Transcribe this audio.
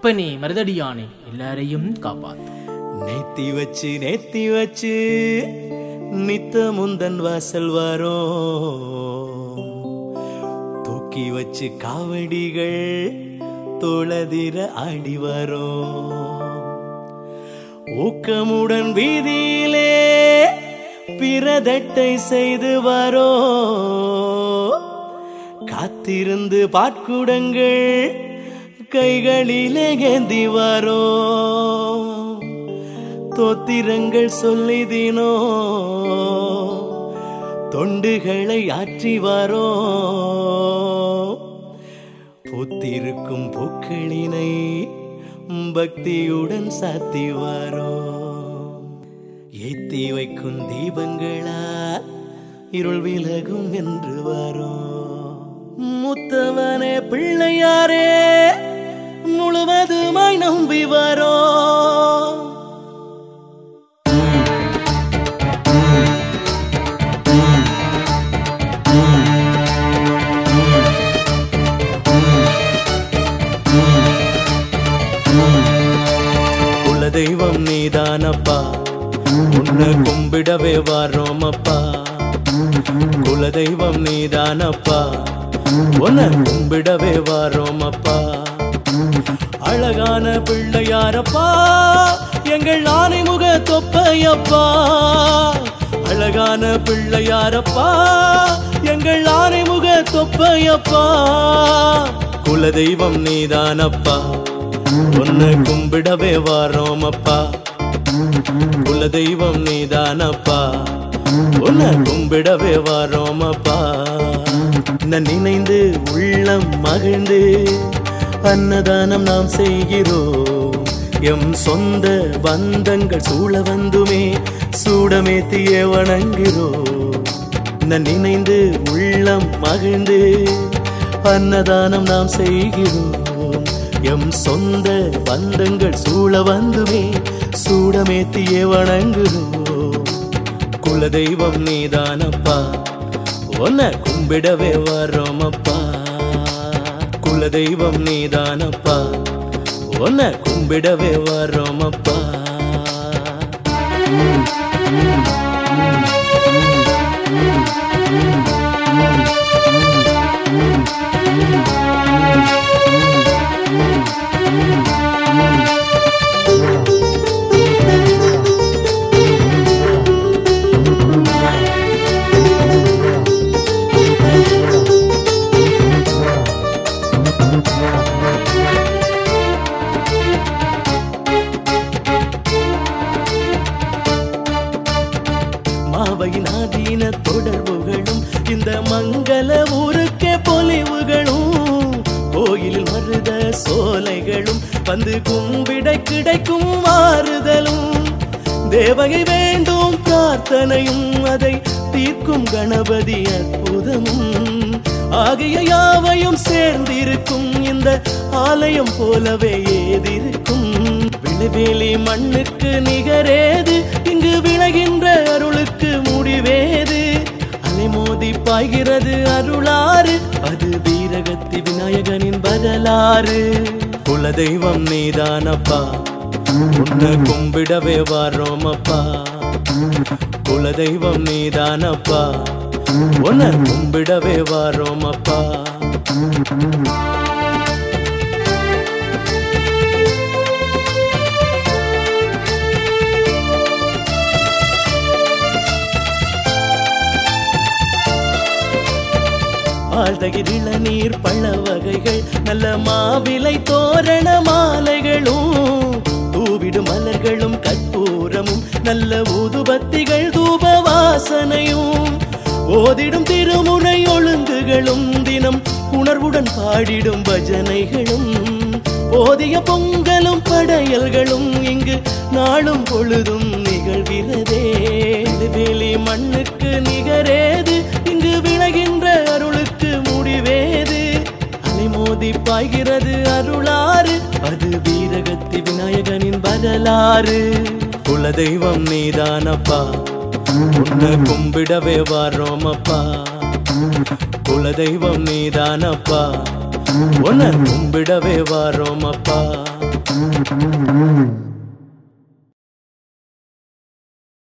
அப்பனே மருதடியானே எல்லாரையும் காப்பாத்து நேத்தி வச்சு நேத்தி வச்சு நித்த முந்தன் வாசல் வரும் தூக்கி வச்சு காவடிகள் தோளதிர ஆடி வரும் ஊக்கமுடன் வீதியிலே பிரதட்டை செய்து வரோ காத்திருந்து பாட்குடங்கள் கைகளிலே ஏந்தி வரோ தோத்திரங்கள் சொல்லிதினோ தொண்டுகளை ஆற்றி வரோ பூத்திருக்கும் பூக்களினை பக்தியுடன் சாத்தி வரோ ஏத்தி வைக்கும் தீபங்களால் இருள் விலகும் என்று வரும் முத்தவனே பிள்ளையாரே முழுவதுமாய் நம்பி வரோ குலதெய்வம் நீதானப்பா உன்னை கும்பிடவே வரோம் அப்பா குலதெய்வம் நீதானப்பா உன்னை கும்பிடவே வரோம் அப்பா அழகான பிள்ளையாரப்பா எங்கள் ஆனைமுக தொப்பையப்பா அழகான பிள்ளையாரப்பா எங்கள் ஆனைமுக தொப்பையப்பா குலதெய்வம் நீதானப்பா உன்னை கும்பிடவே வாரோம் அப்பா குலதெய்வம் நீதானப்பா உன்னை கும்பிடவே வாரோம் அப்பா நான் நினைந்து உள்ளம் மகிழ்ந்து அன்னதானம் நாம் செய்கிறோம் எம் சொந்த பந்தங்கள் சூழ வந்துமே சூடமேத்தியே வணங்குகிறோம் நான் நினைந்து உள்ளம் மகிழ்ந்து அன்னதானம் நாம் செய்கிறோம் எம் சொந்த பந்தங்கள் சூழ வந்துமே சூடமேத்தியே வணங்குகிறோம் குலதெய்வம் நீதானப்பா உன்னை கும்பிடவே வரோம் அப்பா குலதெய்வம் நீதானப்பா உன்னை கும்பிடவே வரோம் அப்பா மாவையின் ஆதீன தொடர்புகளும் இந்த மங்கள ஊருக்கே பொலிவுகளும் கோயிலில் மருத சோலைகளும் வந்து கும்பிட கிடைக்கும் மாறுதலும் தேவகை வேண்டும் பிரார்த்தனையும் அதை தீர்க்கும் கணபதி அற்புதமும் ஆகிய யாவையும் சேர்ந்திருக்கும் இந்த ஆலயம் போலவே ஏதிருக்கும் விழுவேலி மண்ணுக்கு நிகரேது இங்கு விளைகின்ற அருளுக்கு முடிவேது அலைமோதி பாய்கிறது அருளாறு அது வீரகத்தி விநாயகனின் வரலாறு குலதெய்வம் நீதானப்பா உன்னை கும்பிடவே வாரோம் அப்பா குலதெய்வம் நீதானப்பா உன்னை கும்பிடவே வாரோம் அப்பா ஆழ்தகிர் இளநீர் பழ வகைகள் நல்ல மாவிலை தோரண மாலைகளும் தூவிடும் மலர்களும் கற்பூரமும் நல்ல ஊதுபத்திகள் தூப வாசனையும் ஓதிடும் திருமுனை ஒழுங்குகளும் தினம் உணர்வுடன் பாடிடும் பஜனைகளும் போதிய பொங்கலும் படையல்களும் இங்கு நாளும் பொழுதும் நிகழ்கிறதே வேலி மண்ணுக்கு நிகரேது இங்கு விளைகின்ற அருளுக்கு முடிவேது அலைமோதி பாய்கிறது அருளாறு அது வீரகத்தி விநாயகனின் வரலாறு குலதெய்வம் நீதானப்பா உன்னை கும்பிடவே வாரோம் அப்பா குலதெய்வம் நீதானப்பா உன்னை கும்பிடவே வாரோம் அப்பா